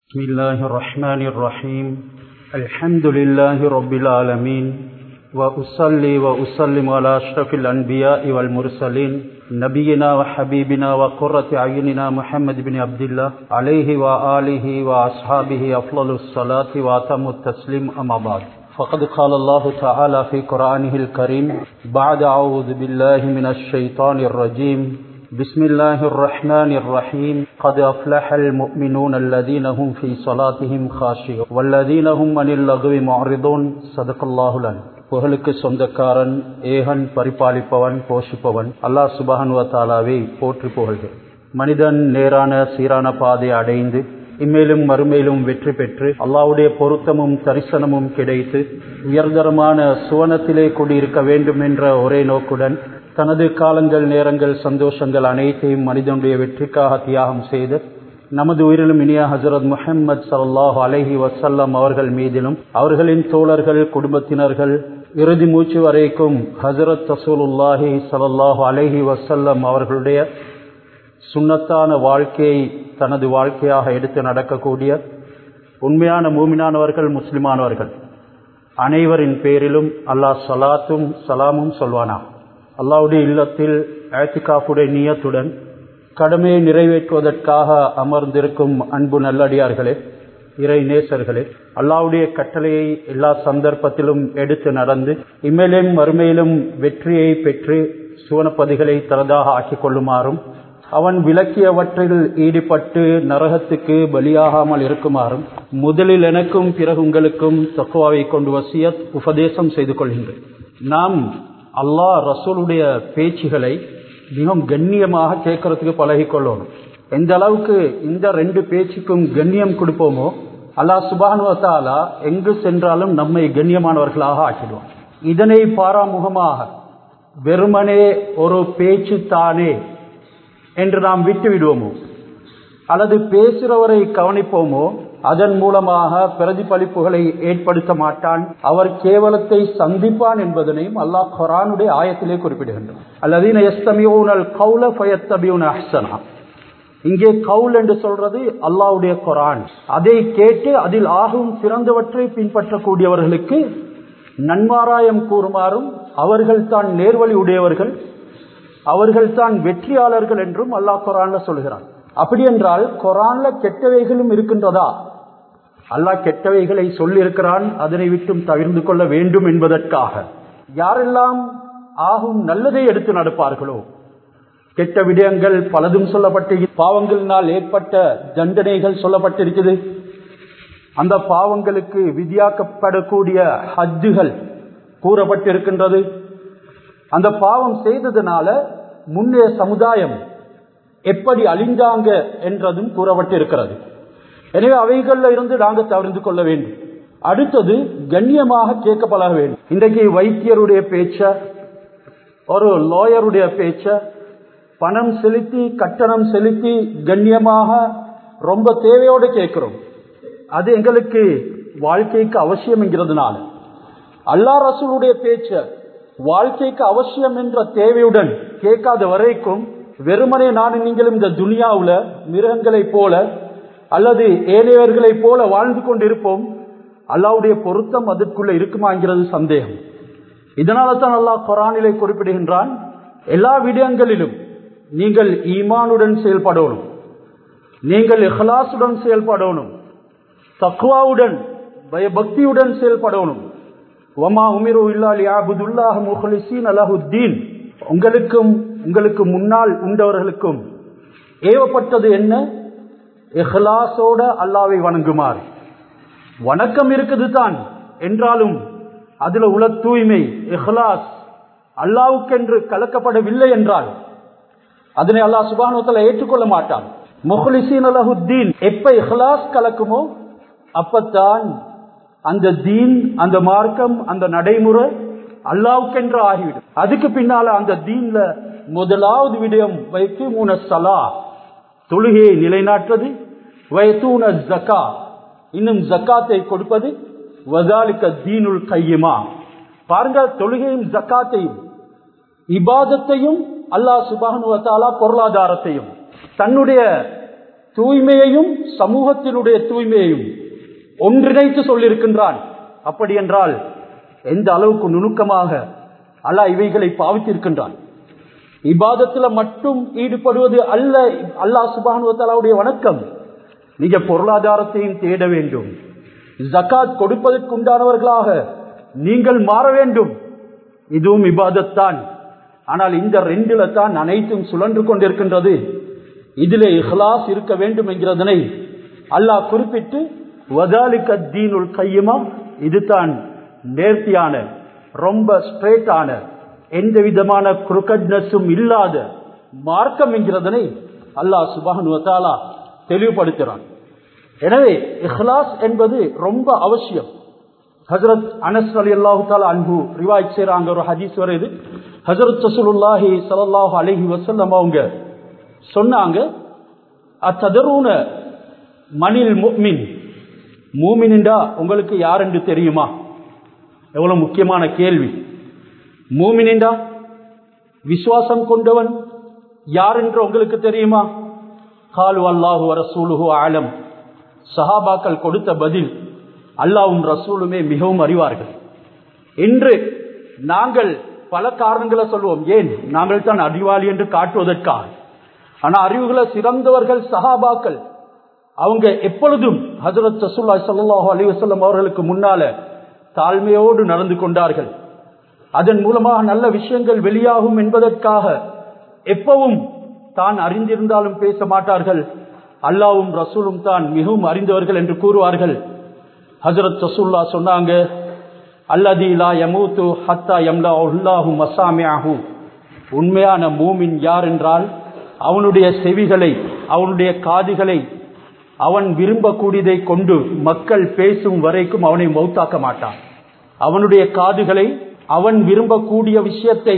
بسم الله الرحمن الرحيم الحمد لله رب العالمين وأصلي وأسلم على أشرف الأنبياء والمرسلين نبينا وحبيبنا وقرة أعيننا محمد بن عبد الله عليه وآله وأصحابه أفضل الصلاة وأتم التسليم أما بعد فقد قال الله تعالى في قرآنه الكريم بعد أعوذ بالله من الشيطان الرجيم بسم الله الرحمن الرحيم قد أفلح المؤمنون الذين هم في صلاتهم خاشعون والذين هم عن اللغو معرضون صدق الله العليم புகழுக்கு சொந்தக்காரன் ஏகன் பரிபாலிப்பவன் போஷிப்பவன் அல்லாஹ் சுபஹன் தாலாவை போற்றி புகழ்கள் மனிதன் நேரான சீரான பாதை அடைந்து இம்மேலும் மறுமேலும் வெற்றி பெற்று அல்லாவுடைய பொருத்தமும் தரிசனமும் கிடைத்து உயர்தரமான சுவனத்திலே கூடியிருக்க வேண்டும் என்ற ஒரே நோக்குடன் தனது காலங்கள் நேரங்கள் சந்தோஷங்கள் அனைத்தையும் மனிதனுடைய வெற்றிக்காக தியாகம் செய்து நமது உயிரிலும் இனிய ஹசரத் முஹம்மது சல்லாஹ் அலஹி வசல்லம் அவர்கள் மீதிலும் அவர்களின் தோழர்கள் குடும்பத்தினர்கள் இறுதி மூச்சு வரைக்கும் ஹசரத் தசூலுல்லாஹி சல்லாஹூ அலஹி வசல்லம் அவர்களுடைய சுண்ணத்தான வாழ்க்கையை தனது வாழ்க்கையாக எடுத்து நடக்கக்கூடிய உண்மையான மூமினானவர்கள் முஸ்லிமானவர்கள் அனைவரின் பேரிலும் அல்லாஹ் சலாத்தும் சலாமும் சொல்வானா அல்லாவுடைய இல்லத்தில் ஆத்திகாஃபுடைய நீயத்துடன் கடமையை நிறைவேற்றுவதற்காக அமர்ந்திருக்கும் அன்பு நல்லடியார்களே இறை நேசர்களே அல்லாவுடைய கட்டளையை எல்லா சந்தர்ப்பத்திலும் எடுத்து நடந்து இம்மையிலும் மறுமையிலும் வெற்றியை பெற்று சுவனப்பதிகளை தரதாக ஆக்கிக் கொள்ளுமாறும் அவன் விளக்கியவற்றில் ஈடுபட்டு நரகத்துக்கு பலியாகாமல் இருக்குமாறும் முதலில் எனக்கும் பிறகு உங்களுக்கும் தக்குவாவை கொண்டு வசியத் உபதேசம் செய்து கொள்கின்றேன் நாம் அல்லாஹ் ரசூலுடைய பேச்சுகளை மிகவும் கண்ணியமாக கேட்கறதுக்கு பழகிக்கொள்ளணும் எந்த அளவுக்கு இந்த ரெண்டு பேச்சுக்கும் கண்ணியம் கொடுப்போமோ அல்லாஹ் சுபானுவத்தாலா எங்கு சென்றாலும் நம்மை கண்ணியமானவர்களாக ஆக்கிடுவோம் இதனை பாராமுகமாக வெறுமனே ஒரு பேச்சு தானே என்று நாம் விட்டு விடுவோமோ அல்லது பேசுகிறவரை கவனிப்போமோ அதன் மூலமாக பிரதிபலிப்புகளை ஏற்படுத்த மாட்டான் அவர் கேவலத்தை சந்திப்பான் என்பதனையும் அல்லாஹ் குரானுடைய ஆயத்திலே குறிப்பிடுகின்றான் அல்லதீன எஸ்தமியூனல் கவுல பயத்தபியூன அஹ்சனா இங்கே கவுல் என்று சொல்றது அல்லாவுடைய குரான் அதை கேட்டு அதில் ஆகும் சிறந்தவற்றை பின்பற்றக்கூடியவர்களுக்கு நன்மாராயம் கூறுமாறும் அவர்கள் தான் நேர்வழி உடையவர்கள் அவர்கள் தான் வெற்றியாளர்கள் என்றும் அல்லாஹ் குரான்ல சொல்கிறான் அப்படி என்றால் குரான்ல கெட்டவைகளும் இருக்கின்றதா அல்லாஹ் கெட்டவைகளை சொல்லியிருக்கிறான் அதனை விட்டும் தவிர்ந்து கொள்ள வேண்டும் என்பதற்காக யாரெல்லாம் ஆகும் நல்லதை எடுத்து நடப்பார்களோ கெட்ட விடயங்கள் பலதும் சொல்லப்பட்டு பாவங்களினால் ஏற்பட்ட தண்டனைகள் சொல்லப்பட்டிருக்குது அந்த பாவங்களுக்கு விதியாக்கப்படக்கூடிய ஹஜ்ஜுகள் கூறப்பட்டிருக்கின்றது அந்த பாவம் செய்ததுனால முன்னே சமுதாயம் எப்படி அழிந்தாங்க என்றதும் கூறப்பட்டிருக்கிறது எனவே அவைகள்ல இருந்து நாங்கள் தவிர்த்து கொள்ள வேண்டும் அடுத்தது கண்ணியமாக கேட்கப்பட வேண்டும் இன்றைக்கு வைத்தியருடைய பேச்ச ஒரு லாயருடைய பேச்ச பணம் செலுத்தி கட்டணம் செலுத்தி கண்ணியமாக ரொம்ப தேவையோடு கேட்கிறோம் அது எங்களுக்கு வாழ்க்கைக்கு அவசியம் என்கிறதுனால அல்லா ரசூலுடைய பேச்ச வாழ்க்கைக்கு அவசியம் என்ற தேவையுடன் கேட்காத வரைக்கும் வெறுமனே நான் நீங்களும் இந்த துனியாவுல மிருகங்களைப் போல அல்லது ஏழையவர்களைப் போல வாழ்ந்து கொண்டிருப்போம் அல்லாவுடைய பொருத்தம் அதற்குள்ள இருக்குமாங்கிறது சந்தேகம் இதனால தான் அல்லாஹ் குரானிலை குறிப்பிடுகின்றான் எல்லா விடயங்களிலும் நீங்கள் ஈமானுடன் செயல்படணும் நீங்கள் இஹ்லாசுடன் செயல்படணும் தக்குவாவுடன் பயபக்தியுடன் செயல்படணும் ஒமா உமிரு இல்லாலி ஆபுதுல்லாஹ் முஹலிசீன் அலஹுத்தீன் உங்களுக்கும் உங்களுக்கு முன்னால் உண்டவர்களுக்கும் ஏவப்பட்டது என்ன எஹ்லாசோட அல்லாவை வணங்குமாறு வணக்கம் இருக்குது தான் என்றாலும் அதுல உல தூய்மை எஹ்லாஸ் அல்லாவுக்கென்று கலக்கப்படவில்லை என்றால் அதனை அல்லாஹ் சுபானுவத்தில் ஏற்றுக்கொள்ள மாட்டான் முஹலிசீன் அலஹுத்தீன் எப்ப இஹ்லாஸ் கலக்குமோ அப்பத்தான் அந்த தீன் அந்த மார்க்கம் அந்த நடைமுறை அல்லாவுக்கென்று ஆகிவிடும் அதுக்கு பின்னால அந்த தீன்ல முதலாவது விடயம் வைத்து மூணு சலா தொழுகையை நிலைநாட்டுறது வயத்தூன ஜக்கா இன்னும் ஜக்காத்தை கொடுப்பது வதாலிக்க தீனுல் கையுமா பாருங்க தொழுகையும் ஜக்காத்தையும் இபாதத்தையும் அல்லாஹ் சுபானுவத்தாலா பொருளாதாரத்தையும் தன்னுடைய தூய்மையையும் சமூகத்தினுடைய தூய்மையையும் ஒன்றிணைத்து சொல்லியிருக்கின்றான் அப்படி என்றால் எந்த அளவுக்கு நுணுக்கமாக அல்லாஹ் இவைகளை பாவித்திருக்கின்றான் இபாதத்துல மட்டும் ஈடுபடுவது அல்ல அல்லாஹ் சுபானுவத்தாலாவுடைய வணக்கம் நீங்க பொருளாதாரத்தையும் தேட வேண்டும் ஜக்காத் கொடுப்பதற்குண்டானவர்களாக நீங்கள் மாற வேண்டும் இதுவும் இபாதத்தான் ஆனால் இந்த ரெண்டுல தான் அனைத்தும் சுழன்று கொண்டிருக்கின்றது இதிலே இஹ்லாஸ் இருக்க வேண்டும் என்கிறதனை அல்லாஹ் குறிப்பிட்டு வதாலிக்க தீனுல் கையுமா இதுதான் நேர்த்தியான ரொம்ப ஸ்ட்ரெயிட்டான எந்த விதமான குறுக்கட்னஸும் இல்லாத மார்க்கம் என்கிறதனை அல்லாஹ் சுபானுவத்தாலா தெளிவுபடுத்துகிறான் எனவே இஹ்லாஸ் என்பது ரொம்ப அவசியம் ஹசரத் அனஸ் அலி அல்லாஹு தாலா அன்பு ரிவாய் செய்றாங்க ஒரு ஹதீஸ் வருது ஹசரத் ரசூலுல்லாஹி ஸல்லல்லாஹு அலைஹி வஸல்லம் அவங்க சொன்னாங்க அத்ததரூன மனில் முஃமின் மூமின்டா உங்களுக்கு யார் என்று தெரியுமா எவ்வளவு முக்கியமான கேள்வி மூமினிண்டா விசுவாசம் கொண்டவன் யார் என்று உங்களுக்கு தெரியுமா காலு அல்லாஹு ரசூலுஹு ஆலம் சஹாபாக்கள் கொடுத்த பதில் அல்லாவும் ரசூலுமே மிகவும் அறிவார்கள் இன்று நாங்கள் பல காரணங்களை சொல்வோம் ஏன் நாங்கள் தான் அறிவாளி என்று காட்டுவதற்காக ஆனா அறிவுகளை சிறந்தவர்கள் சஹாபாக்கள் அவங்க எப்பொழுதும் ஹசரத் ரசூல்லா ஸல்லல்லாஹு அலைஹி வஸல்லம் அவர்களுக்கு முன்னால தாழ்மையோடு நடந்து கொண்டார்கள் அதன் மூலமாக நல்ல விஷயங்கள் வெளியாகும் என்பதற்காக எப்பவும் தான் அறிந்திருந்தாலும் பேச மாட்டார்கள் அல்லாவும் ரசூலும் தான் மிகவும் அறிந்தவர்கள் என்று கூறுவார்கள் ஹசரத் ரசூல்லா சொன்னாங்க அல்லதி லா யமூத்து ஹத்தா யம்லா உல்லாஹு மசாமியாஹு உண்மையான மூமின் யார் என்றால் அவனுடைய செவிகளை அவனுடைய காதுகளை அவன் விரும்பக்கூடியதை கொண்டு மக்கள் பேசும் வரைக்கும் அவனை மௌத்தாக்க மாட்டான் அவனுடைய காதுகளை அவன் விரும்பக்கூடிய விஷயத்தை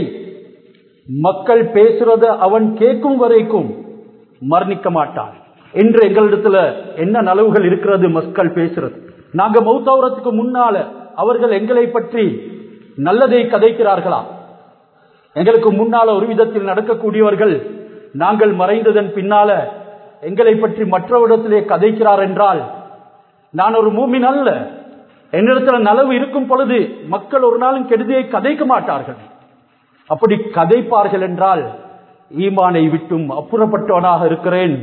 மக்கள் பேசுறத அவன் கேட்கும் வரைக்கும் மரணிக்க மாட்டான் என்று எங்களிடத்துல என்ன நலவுகள் இருக்கிறது மக்கள் பேசுறது நாங்க மௌத்தாவரத்துக்கு முன்னால அவர்கள் எங்களை பற்றி நல்லதை கதைக்கிறார்களா எங்களுக்கு முன்னால ஒரு விதத்தில் நடக்கக்கூடியவர்கள் நாங்கள் மறைந்ததன் பின்னால எங்களை பற்றி மற்றவரிடத்திலே கதைக்கிறார் என்றால் நான் ஒரு மூமின் அல்ல என்னிடத்துல நலவு இருக்கும் பொழுது மக்கள் ஒரு நாளும் கெடுதியை கதைக்க மாட்டார்கள் அப்படி கதைப்பார்கள் என்றால் ஈமானை விட்டும் அப்புறப்பட்டவனாக இருக்கிறேன்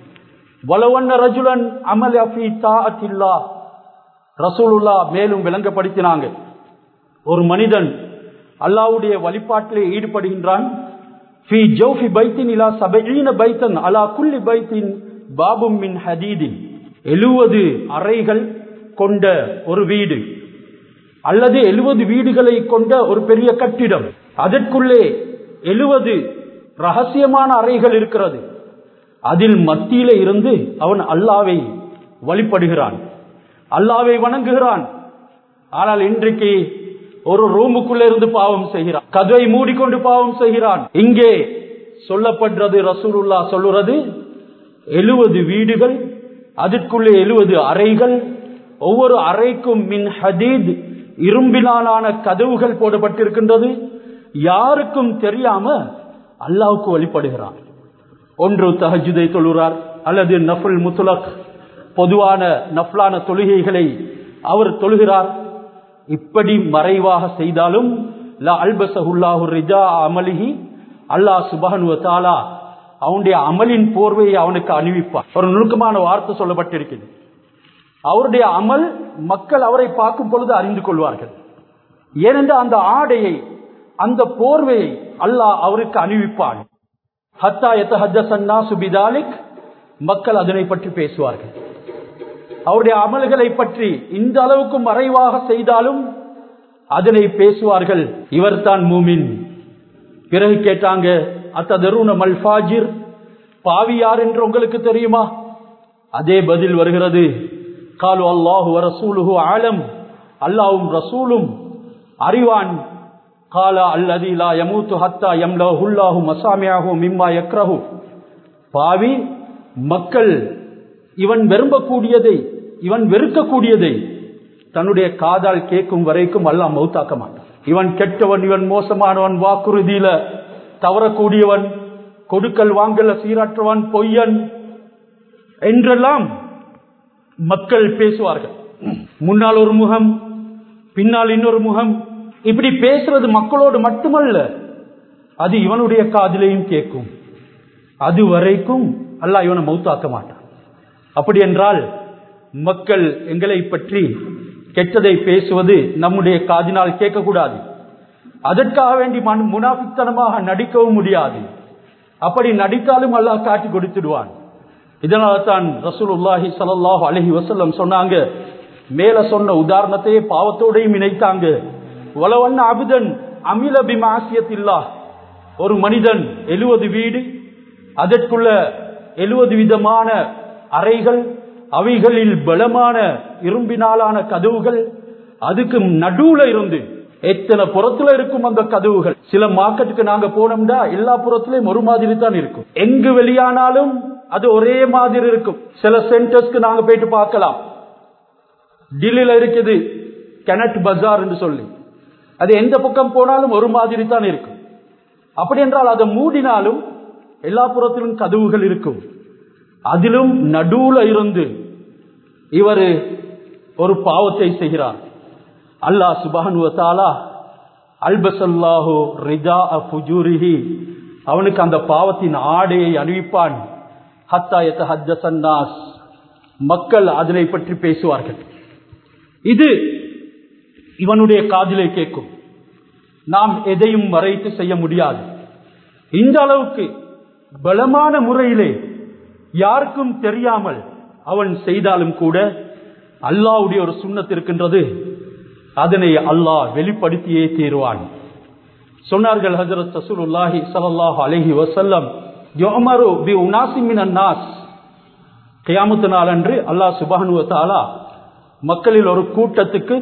வலவண்ண ரஜுலன் அமல் அஃபி தாஅத்தில்லா ரசூலுல்லா மேலும் விளங்கப்படுத்தினாங்க ஒரு மனிதன் அல்லாவுடைய வழிபாட்டிலே ஈடுபடுகின்றான் ஃபி ஜௌஃபி பைத்தின் இலா சபஈன பைத்தன் அலா குல்லி பைத்தின் பாபும் மின் ஹதீதின் எழுவது அறைகள் கொண்ட ஒரு வீடு அல்லது எழுவது வீடுகளை கொண்ட ஒரு பெரிய கட்டிடம் அதற்குள்ளே எழுவது ரகசியமான அறைகள் இருக்கிறது அதில் மத்தியில இருந்து அவன் அல்லாவை வழிபடுகிறான் அல்லாவை வணங்குகிறான் ஆனால் இன்றைக்கு ஒரு ரூமுக்குள்ள இருந்து பாவம் செய்கிறான் கதை மூடிக்கொண்டு பாவம் செய்கிறான் இங்கே சொல்லப்படுறது ரசூலுல்லா சொல்லுறது எழுவது வீடுகள் அதற்குள்ளே எழுவது அறைகள் ஒவ்வொரு அறைக்கும் மின் ஹதீத் இரும்பினாலான கதவுகள் போடப்பட்டிருக்கின்றது யாருக்கும் தெரியாம அல்லாவுக்கு வழிபடுகிறான் ஒன்று தஹஜுதை தொழுகிறார் அல்லது நஃபுல் முத்துலக் பொதுவான நஃப்லான தொழுகைகளை அவர் தொழுகிறார் இப்படி மறைவாக செய்தாலும் லா அல்பசஹுல்லாஹு ரிஜா அமலிஹி அல்லாஹ் சுபஹனு தாலா அவனுடைய அமலின் போர்வையை அவனுக்கு அணிவிப்பார் ஒரு நுணுக்கமான வார்த்தை சொல்லப்பட்டிருக்கிறது அவருடைய அமல் மக்கள் அவரை பார்க்கும் பொழுது அறிந்து கொள்வார்கள் ஏனென்றால் அந்த ஆடையை அந்த போர்வையை அல்லாஹ் அவருக்கு அணிவிப்பான் ஹத்தா எத்தஹஜசன்னா சுபிதாலிக் மக்கள் அதனை பற்றி பேசுவார்கள் அவருடைய அமல்களை பற்றி இந்த அளவுக்கு மறைவாக செய்தாலும் அதனை பேசுவார்கள் இவர்தான் மூமின் பிறகு கேட்டாங்க அத்ததருண மல்பாஜிர் பாவி யார் என்று உங்களுக்கு தெரியுமா அதே பதில் வருகிறது காலு அல்லாஹு ரசூலுஹு ஆலம் அல்லாஹும் ரசூலும் அறிவான் கால அல்லதி லா யமூத்து ஹத்தா யம்லஹுல்லாஹு மசாமியாஹு மிம்மா யக்ரஹு பாவி மக்கள் இவன் விரும்பக்கூடியதை இவன் வெறுக்கக்கூடியதை தன்னுடைய காதால் கேட்கும் வரைக்கும் அல்லாஹ் மௌத்தாக்க மாட்டான் இவன் கெட்டவன் இவன் மோசமானவன் வாக்குறுதியில தவறக்கூடியவன் கொடுக்கல் வாங்கல சீராற்றவன் பொய்யன் என்றெல்லாம் மக்கள் பேசுவார்கள் முன்னால் ஒரு முகம் பின்னால் இன்னொரு முகம் இப்படி பேசுறது மக்களோடு மட்டுமல்ல அது இவனுடைய காதிலையும் கேட்கும் அது வரைக்கும் அல்லாஹ் இவனை மௌத்தாக்க மாட்டான் அப்படி என்றால் மக்கள் எங்களை பற்றி கெட்டதை பேசுவது நம்முடைய காதினால் கேட்கக்கூடாது அதற்காக வேண்டி மன் முனாபித்தனமாக நடிக்கவும் முடியாது அப்படி நடித்தாலும் அல்லாஹ் காட்டி கொடுத்துடுவான் இதனால தான் ரசூலுல்லாஹி ஸல்லல்லாஹு அலைஹி வஸல்லம் சொன்னாங்க மேல சொன்ன உதாரணத்தையே பாவத்தோடையும் இணைத்தாங்க வலவன் அபுதன் அமில பிமாசியத்தில்லா ஒரு மனிதன் எழுவது வீடு அதற்குள்ள எழுவது விதமான அறைகள் அவைகளில் பலமான இரும்பினாலான கதவுகள் அதுக்கு நடுவுல இருந்து எத்தனை புறத்துல இருக்கும் அந்த கதவுகள் சில மார்க்கெட்டுக்கு நாங்க போனோம்னா எல்லா புறத்திலையும் ஒரு மாதிரி தான் இருக்கும் எங்கு வெளியானாலும் அது ஒரே மாதிரி இருக்கும் சில சென்டர்ஸ்க்கு நாங்க போயிட்டு பார்க்கலாம் டில்லியில இருக்குது கெனட் பஜார் என்று சொல்லி அது எந்த பக்கம் போனாலும் ஒரு மாதிரி தான் இருக்கும் அப்படி என்றால் அதை மூடினாலும் எல்லா புறத்திலும் கதவுகள் இருக்கும் அதிலும் நடுவுல இருந்து இவர் ஒரு பாவத்தை செய்கிறார் அல்லாஹ் சுபானுவத்தாலா அல்பசல்லாஹு ரிஜா ஃபுஜூரிஹி அவனுக்கு அந்த பாவத்தின் ஆடையை அணிவிப்பான் ஹத்தாயத்த ஹத்தசன்னாஸ் மக்கள் அதனை பற்றி பேசுவார்கள் இது இவனுடைய காதிலே கேட்கும் நாம் எதையும் மறைத்து செய்ய முடியாது இந்த அளவுக்கு பலமான முறையிலே யாருக்கும் தெரியாமல் அவன் செய்தாலும் கூட அல்லாவுடைய ஒரு சுண்ணத்து இருக்கின்றது அதனை அல்லாஹ் வெளிப்படுத்தியே தீருவான் சொன்னார்கள் ஹஜரத் ரசூலுல்லாஹி ஸல்லல்லாஹு அலைஹி வஸல்லம் யுமரு பி உனாசிமின் அன்னாஸ் கியாமத்து நாள் அன்று அல்லாஹ் சுப்ஹானஹு வ தஆலா மக்களில் ஒரு கூட்டத்துக்கு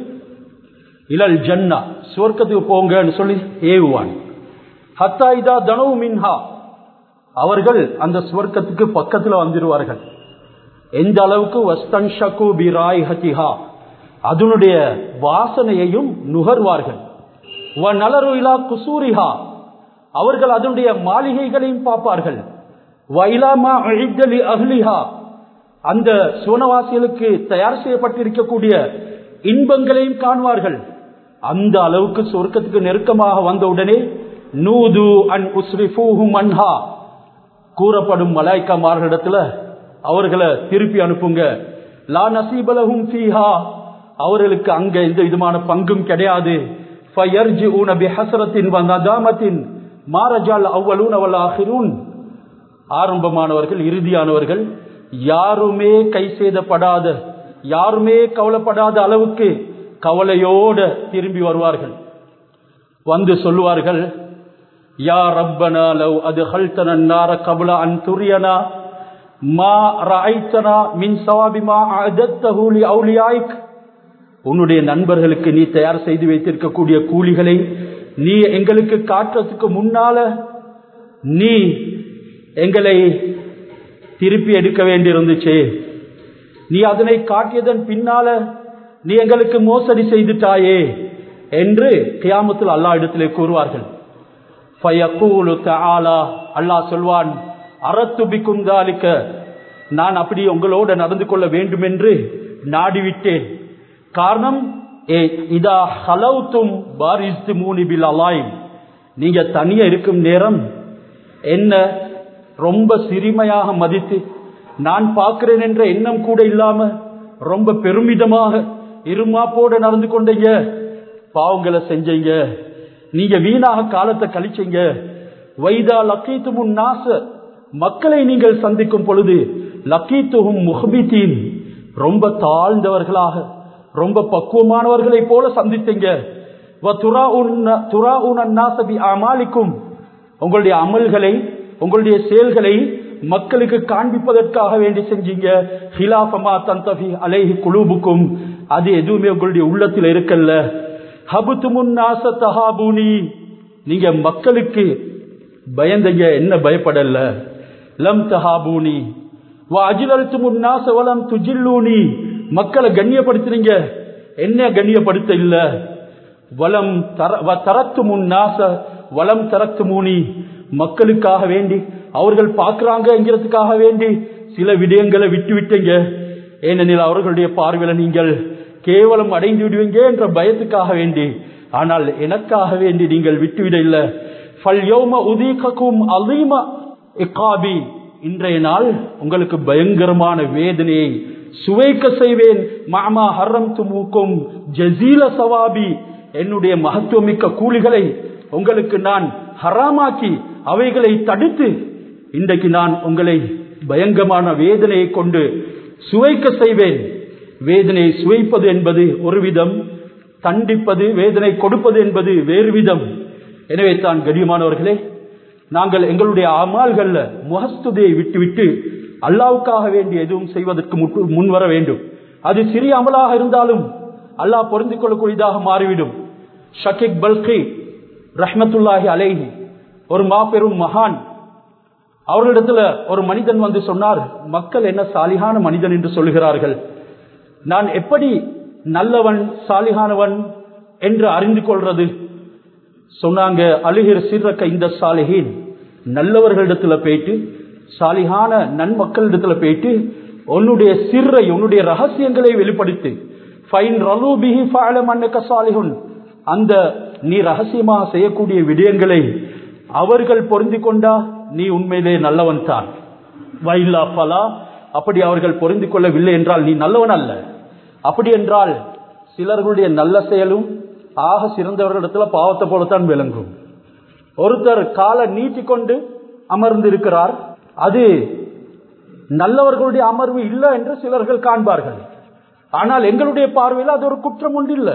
இலல் ஜன்னா சுவர்க்கத்துக்கு போங்கன்னு சொல்லி ஏவுவான் ஹத்தா இதா தனவு மின்ஹா அவர்கள் அந்த சுவர்க்கத்துக்கு பக்கத்துல வந்துடுவார்கள் எந்த அளவுக்கு வஸ்தன்ஷகு பிராய் ஹத்திஹா அதனுடைய வாசனையையும் நுகர்வார்கள் வ நலரு இலா குசூரிஹா அவர்கள் அதனுடைய மாளிகைகளையும் பார்ப்பார்கள் வைலாமா அழித்தலி அஹ்லிஹா அந்த சுவனவாசிகளுக்கு தயார் செய்யப்பட்டிருக்கக்கூடிய இன்பங்களையும் காண்பார்கள் அந்த அளவுக்கு சொர்க்கத்துக்கு நெருக்கமாக வந்தவுடனே நூது அன் உஸ்ரிஃபூஹும் அன்ஹா கூறப்படும் மலாய்க்கமார்களிடத்துல அவர்களை திருப்பி அனுப்புங்க லா நசீபலஹும் ஃபீஹா அவர்களுக்கு அங்க எந்த விதமான பங்கும் கிடையாது ஃபயர்ஜிஊன பிஹஸ்ரத்தின் வ நதாமத்தின் மாரஜால் அவ்வலூன வல் ஆஹிரூன் ஆரம்பமானவர்கள் இறுதியானவர்கள் யாருமே கை செய்தப்படாத யாருமே கவலைப்படாத அளவுக்கு கவலையோட திரும்பி வருவார்கள் வந்து சொல்லுவார்கள் யா ரப்பனா லவ் அது ஹல்தன நார கபல அன் துரியனா மா ராய்த்தனா மின் சவாபி மா அதத்தஹு லி அவுலியாய்க் உன்னுடைய நண்பர்களுக்கு நீ தயார் செய்து வைத்திருக்கக்கூடிய கூலிகளை நீ எங்களுக்கு காட்டுறதுக்கு முன்னால நீ எங்களை திருப்பி எடுக்க வேண்டியிருந்துச்சு நீ அதனை காட்டியதன் பின்னால நீ எங்களுக்கு மோசடி செய்துட்டாயே என்று கியாமத்தில் அல்லா இடத்திலே கூறுவார்கள் அல்லாஹ் சொல்வான் அறத்துபிக்கும் தாலிக்க நான் அப்படி உங்களோட நடந்து கொள்ள வேண்டும் என்று நாடிவிட்டேன் காரணம் இதா ஹலவுத்தும் பாரிஸ்து மூனிபில் அலாயும் நீங்க தனியா இருக்கும் நேரம் என்ன ரொம்ப சிறுமையாக மதித்து நான் பார்க்கிறேன் என்ற எண்ணம் கூட இல்லாம ரொம்ப பெருமிதமாக இருமாப்போட நடந்து கொண்டீங்க பாவங்களை செஞ்சீங்க நீங்க வீணாக காலத்தை கழிச்சீங்க வைதா லக்கீத்து முன் நாச மக்களை நீங்கள் சந்திக்கும் பொழுது லக்கீத்துகும் முஹபித்தீன் ரொம்ப தாழ்ந்தவர்களாக ரொம்ப பக்குவமானவர்களை போல சந்தித்தீங்க அமாலிக்கும் உங்களுடைய அமல்களை உங்களுடைய செயல்களை மக்களுக்கு காண்பிப்பதற்காக வேண்டி செஞ்சீங்க ஹிலாபமா தந்தபி அலைஹி குழுவுக்கும் அது எதுவுமே உங்களுடைய உள்ளத்தில் இருக்கல்ல ஹபுத்து முன்னாச தஹாபூனி நீங்க மக்களுக்கு பயந்தீங்க என்ன பயப்படல லம் தஹாபூனி வா அஜிலத்து முன்னாச வலம் துஜில்லூனி மக்களை கண்ணியப்படுத்துறீங்க என்ன கண்ணியப்படுத்த இல்ல வலம் தரத்து முன்னாச வலம் தரத்து மூனி மக்களுக்காக வேண்டி அவர்கள் பார்க்கிறாங்கிறதுக்காக வேண்டி சில விடயங்களை விட்டு விட்டீங்க ஏனெனில் அவர்களுடைய பார்வையில நீங்கள் கேவலம் அடைந்து விடுவீங்க என்ற பயத்துக்காக வேண்டி ஆனால் எனக்காக வேண்டி நீங்கள் விட்டுவிட இல்ல ஃபல்யௌம உதீகக்கும் அலீம இக்காபி இன்றைய நாள் உங்களுக்கு பயங்கரமான வேதனையை சுவைக்க செய்வேன் மாமா ஹர்ரம் துமுக்கும் ஜசீல சவாபி என்னுடைய மகத்துவமிக்க கூலிகளை உங்களுக்கு நான் ஹராமாக்கி அவைகளை தடுத்து இன்றைக்கு நான் உங்களை பயங்கரமான வேதனையை கொண்டு சுவைக்க செய்வேன் வேதனையை சுவைப்பது என்பது ஒரு விதம் தண்டிப்பது வேதனை கொடுப்பது என்பது வேறு விதம் எனவே தான் கடியமானவர்களே நாங்கள் எங்களுடைய அமால்கள்ல முகஸ்துதியை விட்டுவிட்டு அல்லாவுக்காக வேண்டி எதுவும் செய்வதற்கு முன் வர வேண்டும் அது சிறிய அமலாக இருந்தாலும் அல்லாஹ் பொருந்திக் கொள்ளக்கூடியதாக மாறிவிடும் ஷகிக் பல்கி ரஹ்மத்துல்லாஹி அலைஹி ஒரு மாபெரும் மகான் அவர்களிடத்துல ஒரு மனிதன் வந்து சொன்னார் மக்கள் என்ன சாலிகான மனிதன் என்று சொல்லுகிறார்கள் நான் எப்படி நல்லவன் சாலிகானவன் என்று அறிந்து கொள்றது சொன்னாங்க அழுகிற சிறக்க இந்த சாலிகின் நல்லவர்களிடத்துல போயிட்டு சாலிகான நன்மக்களிடத்துல போயிட்டு உன்னுடைய சிறை உன்னுடைய ரகசியங்களை வெளிப்படுத்து ஃபைன் ரலூபிஹி ஃபஅலம் அன்னக சாலிஹுன் அந்த நீ ரகசியமாக செய்யக்கூடிய விடயங்களை அவர்கள் பொருந்தி கொண்டா நீ உண்மையிலே நல்லவன் தான் வைல்லா பலா அப்படி அவர்கள் பொருந்தி கொள்ளவில்லை என்றால் நீ நல்லவன் அல்ல அப்படி என்றால் சிலர்களுடைய நல்ல செயலும் ஆக சிறந்தவர்களிடத்துல பாவத்தை போலத்தான் விளங்கும் ஒருத்தர் காலை நீட்டிக்கொண்டு அமர்ந்திருக்கிறார் அது நல்லவர்களுடைய அமர்வு இல்லை என்று சிலர்கள் காண்பார்கள் ஆனால் எங்களுடைய பார்வையில் அது ஒரு குற்றம் ஒன்று இல்லை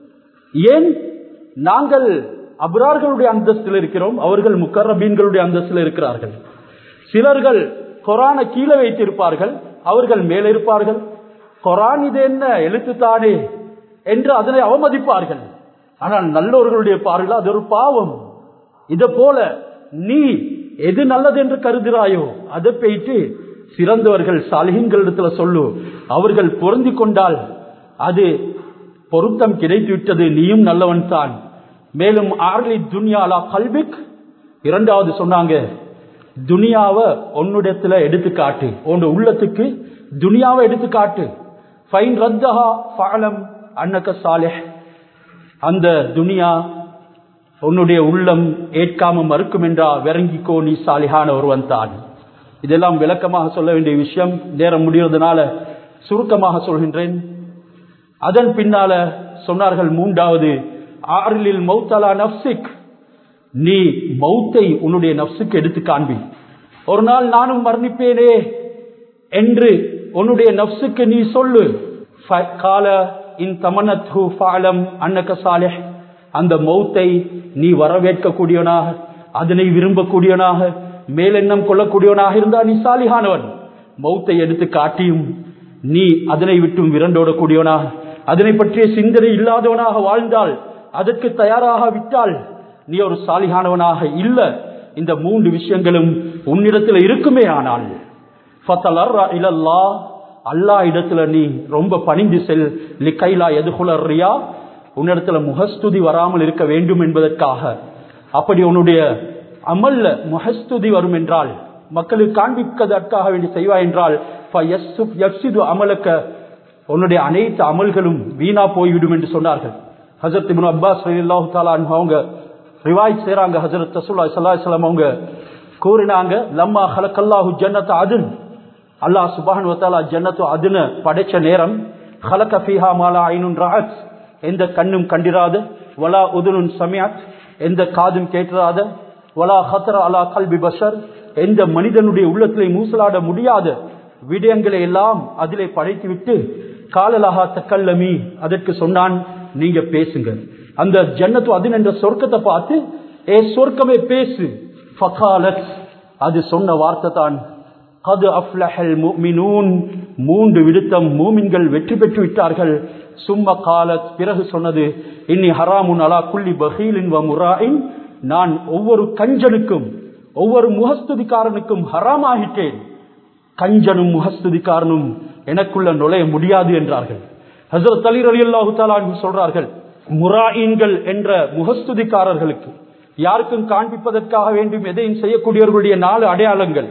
ஏன் நாங்கள் அபரார்களுடைய அந்தஸ்தில் இருக்கிறோம் அவர்கள் முக்கரபீன்களுடைய அந்தஸ்தில் இருக்கிறார்கள் சிலர்கள் கொரான கீழே வைத்திருப்பார்கள் அவர்கள் மேலே இருப்பார்கள் கொரான் இது என்ன எழுத்துத்தானே என்று அதனை அவமதிப்பார்கள் ஆனால் நல்லவர்களுடைய பார்வையில் அது ஒரு பாவம் இத போல நீ எது நல்லது என்று கருதுகிறாயோ அதை போயிட்டு சிறந்தவர்கள் சாலிகங்களிடத்துல சொல்லு அவர்கள் பொருந்தி கொண்டால் அது பொருத்தம் கிடைத்து விட்டது நீயும் நல்லவன் தான் மேலும் ஆர்லி துன்யாலா கல்விக் இரண்டாவது சொன்னாங்க துனியாவை உன்னுடத்துல எடுத்து காட்டு உன் உள்ளத்துக்கு துனியாவை எடுத்து காட்டு ஃபைன் ரத்தஹா ஃபாலம் அன்னக சாலிஹ் அந்த துனியா உன்னுடைய உள்ளம் ஏற்காம மறுக்கும் என்றா விரங்கிக்கோ நீ சாலிகான ஒருவன் தான் இதெல்லாம் விளக்கமாக சொல்ல வேண்டிய விஷயம் நேரம் முடிவதனால சுருக்கமாக சொல்கின்றேன் அதன் பின்னால சொன்னார்கள் மூன்றாவது ஆறிலில் மௌத்தலா நப்சிக் நீ மௌத்தை உன்னுடைய நப்சுக்கு எடுத்து காண்பி ஒரு நாள் நானும் மரணிப்பேனே என்று உன்னுடைய நப்சுக்கு நீ சொல்லு கால இன் தமனத்து ஃபாலம் அன்னக சாலிஹ் அந்த மௌத்தை நீ வரவேற்கக்கூடியவனாக அதனை விரும்பக்கூடியவனாக மேலெண்ணம் கொள்ளக்கூடியவனாக இருந்தா நீ சாலிகானவன் மௌத்தை எடுத்து காட்டியும் நீ அதனை விட்டும் விரண்டோடக்கூடியவனாக அதனை பற்றிய சிந்தனை இல்லாதவனாக வாழ்ந்தால் அதற்கு தயாராக விட்டால் நீ ஒரு சாலிகானவனாக இல்ல இந்த மூன்று விஷயங்களும் உன்னிடத்தில் இருக்குமே ஆனால் அல்லா இடத்துல நீ ரொம்ப பணிந்து செல் லிக்கைலா எதுகுலர்ரியா உன்னிடத்துல முகஸ்துதி வராமல் இருக்க வேண்டும் என்பதற்காக அப்படி உன்னுடைய அமல்ல முகஸ்துதி வரும் என்றால் மக்களுக்கு காண்பிப்பதற்காக வேண்டி செய்வாய் என்றால் அமலுக்க உன்னுடைய அனைத்து அமல்களும் வீணா போய்விடும் என்று சொன்னார்கள் ஹசரத் இப்னு அப்பாஸ் ரலியல்லாஹு தஆலா அன்ஹு அவங்க ரிவாயத் செய்றாங்க ஹஜரத் ரசூலுல்லாஹி ஸல்லல்லாஹு அலைஹி வஸல்லம் அவங்க கூறினாங்க லம்மா ஹலக்கல்லாஹு ஜன்னத் அதுன் அல்லாஹ் சுப்ஹானஹு வ தஆலா ஜன்னத்து அதுன படைச்ச நேரம் خلق فيها ما لا عين رأت எந்த கண்ணும் கண்டிராத வலா உதுனுன் சமியாத் எந்த காதும் கேட்கிறாத வலா ஹத்தர அலா கல்வி பஷர் எந்த மனிதனுடைய உள்ளத்திலே மூசலாட முடியாத விடயங்களை எல்லாம் அதிலே படைத்துவிட்டு காலலஹா தக்கல்லமி அதற்கு சொன்னான் நீங்க பேசுங்க அந்த ஜன்னத்து அதின் என்ற சொர்க்கத்தை பார்த்து ஏ சொர்க்கமே பேசு ஃபகாலத் அது சொன்ன வார்த்தை தான் கது அஃப்லஹல் முஃமினூன் மூன்று விடுத்தம் மூமின்கள் வெற்றி பெற்று விட்டார்கள் சும்ம காலத் பிறகு சொன்னது இன்னி ஹராமுன் அலா குல்லி பஹீலின் வ முராயின் நான் ஒவ்வொரு கஞ்சனுக்கும் ஒவ்வொரு முகஸ்துதிக்காரனுக்கும் ஹராமாகிட்டேன் கஞ்சனும் முகஸ்துதிக்காரனும் எனக்குள்ள நுழைய முடியாது என்றார்கள் ஹசரத் அலி அலி அல்லாஹு சொல்றார்கள் முராயின்கள் என்ற முகஸ்துதிக்காரர்களுக்கு யாருக்கும் காண்பிப்பதற்காக வேண்டும் எதையும் செய்யக்கூடியவர்களுடைய நாலு அடையாளங்கள்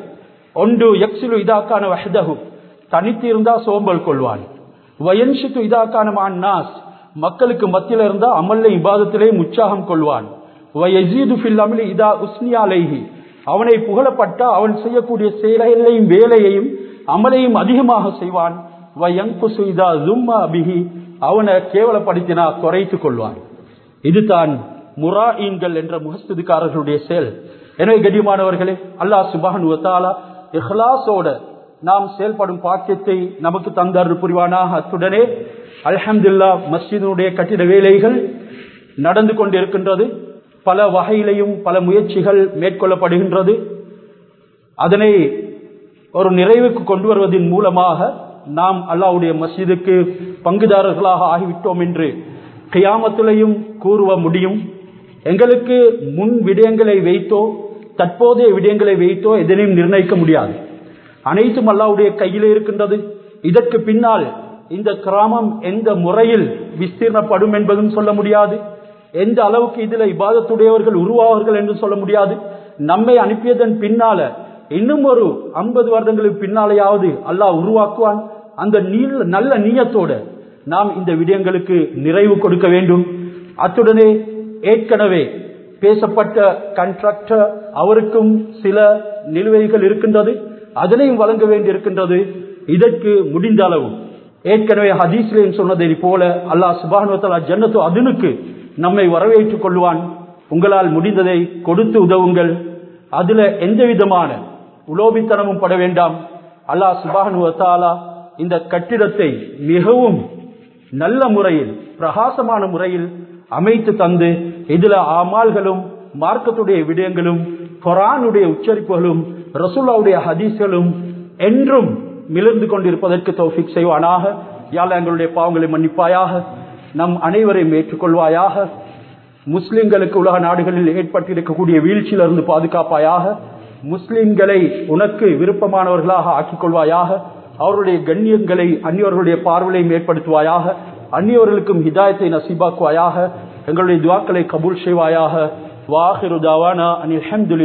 ஒன்று எக்ஸிலு இதாக்கான வஹதஹு தனித்து இருந்தா சோம்பல் கொள்வான் வயன்ஷித்து இதாக்கான மான்னாஸ் மக்களுக்கு மத்தியில் இருந்தா அமல்ல இபாதத்திலே உற்சாகம் கொள்வான் வயசீது ஃபில் அமலி இதா உஸ்னியாலைஹி அவனை புகழப்பட்டா அவன் செய்யக்கூடிய செயலையும் வேலையையும் அமலையும் அதிகமாக செய்வான் வயங்குசு இதா ஜும்மா அபிஹி அவனை கேவலப்படுத்தினா குறைத்துக் கொள்வான் இதுதான் முராஈன்கள் என்ற முகஸ்துதிக்காரர்களுடைய செயல் எனவே கடிமானவர்களே அல்லாஹ் சுபான் வத்தாலா இஹ்லாஸோட நாம் செயல்படும் பாக்கியத்தை நமக்கு தந்தார் புரிவானாக அத்துடனே அல்ஹம்துல்லா மஸ்ஜிதினுடைய கட்டிட வேலைகள் நடந்து கொண்டிருக்கின்றது பல வகையிலையும் பல முயற்சிகள் மேற்கொள்ளப்படுகின்றது அதனை ஒரு நிறைவுக்கு கொண்டு வருவதன் மூலமாக நாம் அல்லாவுடைய மஸ்ஜிதுக்கு பங்குதாரர்களாக ஆகிவிட்டோம் என்று கியாமத்திலையும் கூறுவ முடியும் எங்களுக்கு முன் விடயங்களை வைத்தோ தற்போதைய விடயங்களை வைத்தோ எதனையும் நிர்ணயிக்க முடியாது அனைத்தும் அல்லாவுடைய கையிலே இருக்கின்றது இதற்கு பின்னால் இந்த கிராமம் எந்த முறையில் விஸ்தீர்ணப்படும் என்பதும் சொல்ல முடியாது எந்த அளவுக்கு இதுல இபாதத்துடையவர்கள் உருவாவார்கள் என்று சொல்ல முடியாது நம்மை அனுப்பியதன் பின்னால இன்னும் ஒரு ஐம்பது வருடங்களுக்கு பின்னாலேயாவது அல்லாஹ் உருவாக்குவான் அந்த நீள் நல்ல நீயத்தோட நாம் இந்த விடயங்களுக்கு நிறைவு கொடுக்க வேண்டும் அத்துடனே ஏற்கனவே பேசப்பட்ட கண்ட்ராக்டர் அவருக்கும் சில நிலுவைகள் இருக்கின்றது அதனையும் வழங்க வேண்டி இருக்கின்றது இதற்கு முடிந்த அளவு ஏற்கனவே ஹதீஸ்லேயும் சொன்னதை போல அல்லாஹ் சுபானுவத்தலா ஜன்னத்து அதனுக்கு நம்மை வரவேற்றுக் கொள்வான் உங்களால் முடிந்ததை கொடுத்து உதவுங்கள் அதுல எந்த விதமான உலோபித்தனமும் பட வேண்டாம் அல்லாஹ் சுபானுவத்தாலா இந்த கட்டிடத்தை மிகவும் நல்ல முறையில் பிரகாசமான முறையில் அமைத்து தந்து இதுல ஆமால்களும் மார்க்கத்துடைய விடயங்களும் கொரானுடைய உச்சரிப்புகளும் ரசூல்லாவுடைய ஹதீஸ்களும் என்றும் மிளர்ந்து கொண்டிருப்பதற்கு தௌஃபிக் செய்வானாக யாழ் எங்களுடைய பாவங்களை மன்னிப்பாயாக நம் அனைவரையும் ஏற்றுக்கொள்வாயாக முஸ்லிம்களுக்கு உலக நாடுகளில் ஏற்பட்டிருக்கக்கூடிய வீழ்ச்சியிலிருந்து பாதுகாப்பாயாக முஸ்லிம்களை உனக்கு விருப்பமானவர்களாக ஆக்கிக் கொள்வாயாக அவருடைய கண்ணியங்களை அந்நியவர்களுடைய பார்வையையும் ஏற்படுத்துவாயாக அந்நியவர்களுக்கும் ஹிதாயத்தை நசீபாக்குவாயாக எங்களுடைய துவாக்களை கபூல் செய்வாயாக வாஹிரு தாவானா அனில்